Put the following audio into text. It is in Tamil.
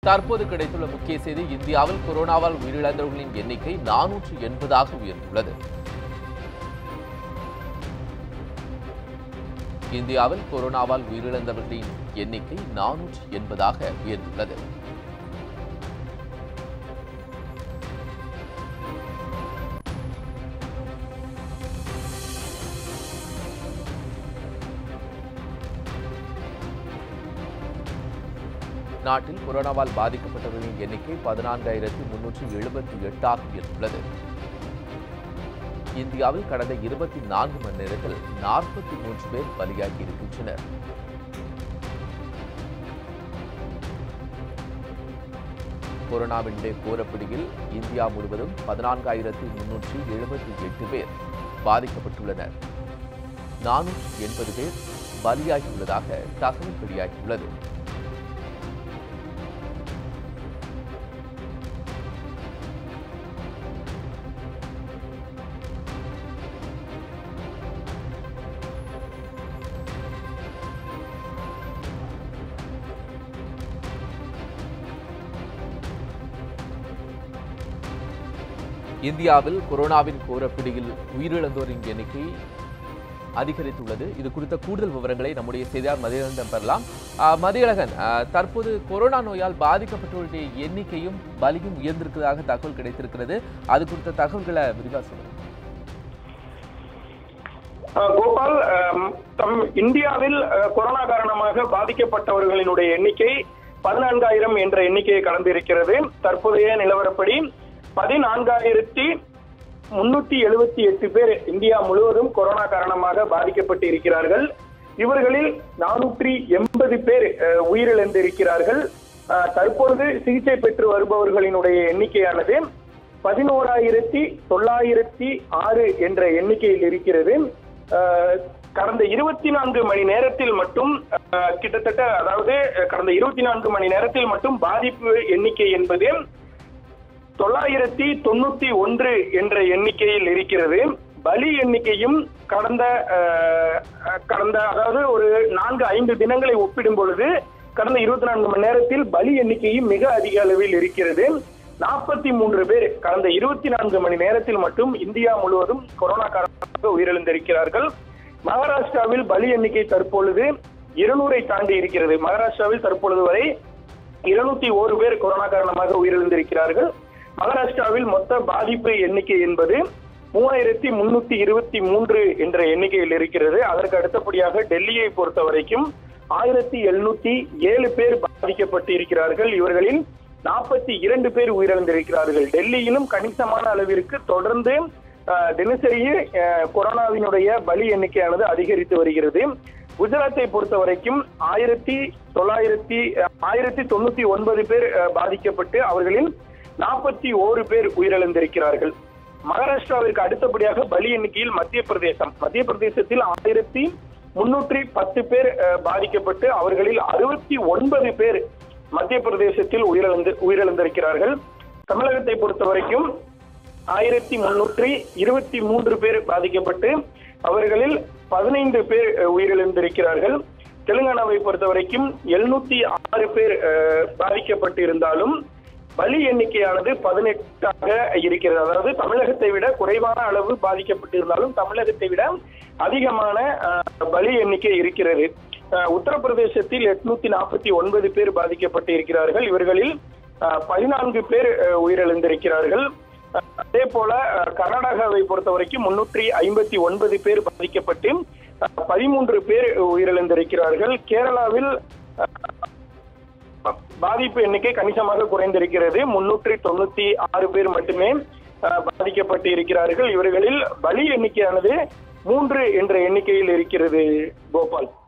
தற்போது கிடைத்துள்ள முக்கிய செய்தி இந்தியாவில் கொரோனாவால் உயிரிழந்தவர்களின் எண்ணிக்கை நானூற்று எண்பதாக உயர்ந்துள்ளது இந்தியாவில் கொரோனாவால் உயிரிழந்தவர்களின் எண்ணிக்கை நானூற்று எண்பதாக உயர்ந்துள்ளது நாட்டில் கொரோனாவால் பாதிக்கப்பட்டவர்களின் எண்ணிக்கை பதினான்காயிரத்தி முன்னூற்றி எழுபத்தி எட்டாக உயர்ந்துள்ளது இந்தியாவில் கடந்த இருபத்தி நான்கு மணி நேரத்தில் நாற்பத்தி மூன்று பேர் பலியாகி இருக்கின்றனர் கொரோனாவினுடைய கோரப்பிடியில் இந்தியா முழுவதும் பதினான்காயிரத்தி முன்னூற்றி எழுபத்தி எட்டு பேர் பாதிக்கப்பட்டுள்ளனர் நானூற்றி எண்பது பேர் பலியாகியுள்ளதாக தகவல் வெளியாகியுள்ளது இந்தியாவில் கொரோனாவின் கோரப்பிடியில் உயிரிழந்தோரின் எண்ணிக்கை அதிகரித்துள்ளது இது குறித்த கூடுதல் விவரங்களை நம்முடைய செய்தியாளர் மதியழகன் பெறலாம் ஆஹ் மதியழகன் ஆஹ் தற்போது கொரோனா நோயால் பாதிக்கப்பட்டவருடைய எண்ணிக்கையும் பலியும் உயர்ந்திருக்கிறதாக தகவல் கிடைத்திருக்கிறது அது குறித்த தகவல்களை விரிவாக சொல்லுங்க அஹ் கோபால் அஹ் தம் இந்தியாவில் அஹ், கொரோனா காரணமாக பாதிக்கப்பட்டவர்களினுடைய எண்ணிக்கை பதினான்காயிரம் என்ற எண்ணிக்கையை கடந்திருக்கிறது தற்போதைய நிலவரப்படி பதினான்காயிரத்தி முன்னூத்தி எழுபத்தி எட்டு பேர் இந்தியா முழுவதும் கொரோனா காரணமாக பாதிக்கப்பட்டு இருக்கிறார்கள் இவர்களில் நானூற்றி எண்பது பேர் அஹ், உயிரிழந்திருக்கிறார்கள் அஹ், தற்பொழுது சிகிச்சை பெற்று வருபவர்களினுடைய எண்ணிக்கையானது பதினோராயிரத்தி தொள்ளாயிரத்தி ஆறு என்ற எண்ணிக்கையில் இருக்கிறது அஹ், கடந்த இருபத்தி நான்கு மணி நேரத்தில் மட்டும் அஹ், கிட்டத்தட்ட அதாவது அஹ், கடந்த இருபத்தி நான்கு மணி நேரத்தில் மட்டும் பாதிப்பு எண்ணிக்கை என்பது தொள்ளாயிரத்தி தொண்ணூத்தி ஒன்று என்ற எண்ணிக்கையில் இருக்கிறது பலி எண்ணிக்கையும் கடந்த அஹ், அஹ், கடந்த அதாவது ஒரு நான்கு ஐந்து தினங்களை ஒப்பிடும் பொழுது கடந்த இருபத்தி நான்கு மணி நேரத்தில் பலி எண்ணிக்கையும் மிக அதிக அளவில் இருக்கிறது நாற்பத்தி மூன்று பேர் கடந்த இருபத்தி நான்கு மணி நேரத்தில் மட்டும் இந்தியா முழுவதும் கொரோனா காரணமாக உயிரிழந்திருக்கிறார்கள் மகாராஷ்டிராவில் பலி எண்ணிக்கை தற்பொழுது இருநூறை தாண்டி இருக்கிறது மகாராஷ்டிராவில் தற்பொழுது வரை இருநூத்தி ஒரு பேர் கொரோனா காரணமாக உயிரிழந்திருக்கிறார்கள் மகாராஷ்டிராவில் மொத்த பாதிப்பு எண்ணிக்கை என்பது மூவாயிரத்தி முன்னூத்தி இருபத்தி மூன்று என்ற எண்ணிக்கையில் இருக்கிறது அதற்கு அடுத்தபடியாக டெல்லியை பொறுத்த வரைக்கும் ஆயிரத்தி எழுநூத்தி ஏழு பேர் பாதிக்கப்பட்டு இருக்கிறார்கள் இவர்களில் நாற்பத்தி இரண்டு பேர் உயிரிழந்திருக்கிறார்கள் டெல்லியிலும் கணிசமான அளவிற்கு தொடர்ந்து அஹ், தினசரி அஹ், கொரோனாவினுடைய பலி எண்ணிக்கையானது அதிகரித்து வருகிறது குஜராத்தை பொறுத்த வரைக்கும் ஆயிரத்தி தொள்ளாயிரத்தி ஆயிரத்தி தொண்ணூத்தி ஒன்பது பேர் அஹ், பாதிக்கப்பட்டு அவர்களில் நாற்பத்தி ஓரு பேர் உயிரிழந்திருக்கிறார்கள் மகாராஷ்டிராவிற்கு அடுத்தபடியாக பலி எண்ணிக்கையில் மத்திய பிரதேசம் மத்திய பிரதேசத்தில் ஆயிரத்தி முன்னூற்றி பத்து பேர் அஹ், பாதிக்கப்பட்டு அவர்களில் அறுபத்தி ஒன்பது பேர் மத்திய பிரதேசத்தில் உயிரிழந்து உயிரிழந்திருக்கிறார்கள் தமிழகத்தை பொறுத்த வரைக்கும் ஆயிரத்தி முன்னூற்றி இருபத்தி மூன்று பேர் பாதிக்கப்பட்டு அவர்களில் பதினைந்து பேர் அஹ், உயிரிழந்திருக்கிறார்கள் தெலுங்கானாவை பொறுத்த வரைக்கும் எழுநூத்தி ஆறு பேர் அஹ், பாதிக்கப்பட்டு இருந்தாலும் பலி எண்ணிக்கையானது பதினெட்டாக இருக்கிறது அதாவது தமிழகத்தை விட குறைவான அளவு பாதிக்கப்பட்டிருந்தாலும் தமிழகத்தை விட அதிகமான அஹ், பலி எண்ணிக்கை இருக்கிறது அஹ், உத்தரப்பிரதேசத்தில் எட்நூத்தி நாற்பத்தி ஒன்பது பேர் பாதிக்கப்பட்டு இருக்கிறார்கள் இவர்களில் அஹ், பதினான்கு பேர் அஹ், உயிரிழந்திருக்கிறார்கள் அஹ், அதே போல அஹ், கர்நாடகாவை பொறுத்த வரைக்கும் முன்னூற்றி ஐம்பத்தி ஒன்பது பேர் பாதிக்கப்பட்டு அஹ், பதிமூன்று பேர் உயிரிழந்திருக்கிறார்கள் கேரளாவில் அஹ், பாதிப்பு எண்ணிக்கை கணிசமாக குறைந்திருக்கிறது முன்னூற்றி தொண்ணூத்தி ஆறு பேர் மட்டுமே அஹ், பாதிக்கப்பட்டு இருக்கிறார்கள் இவர்களில் பலி எண்ணிக்கையானது மூன்று என்ற எண்ணிக்கையில் இருக்கிறது கோபால்